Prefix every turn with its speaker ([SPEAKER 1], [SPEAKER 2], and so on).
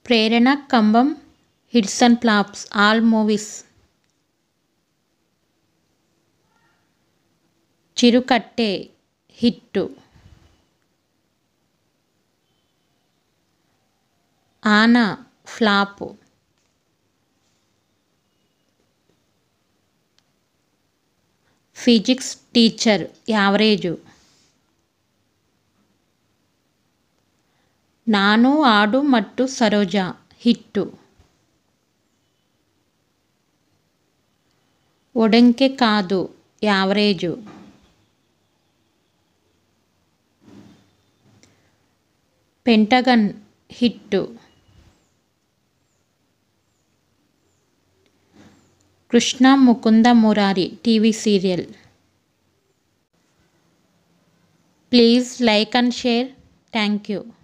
[SPEAKER 1] Prerana Kambam hits and flops all movies చిరుకట్టే hit ఆన flop physics teacher average నాను ఆడు మట్టు సరోజ హిట్టు ఒడంకె కాదు average Pentagon hit Krishna Mukunda Murari TV serial please like and share thank you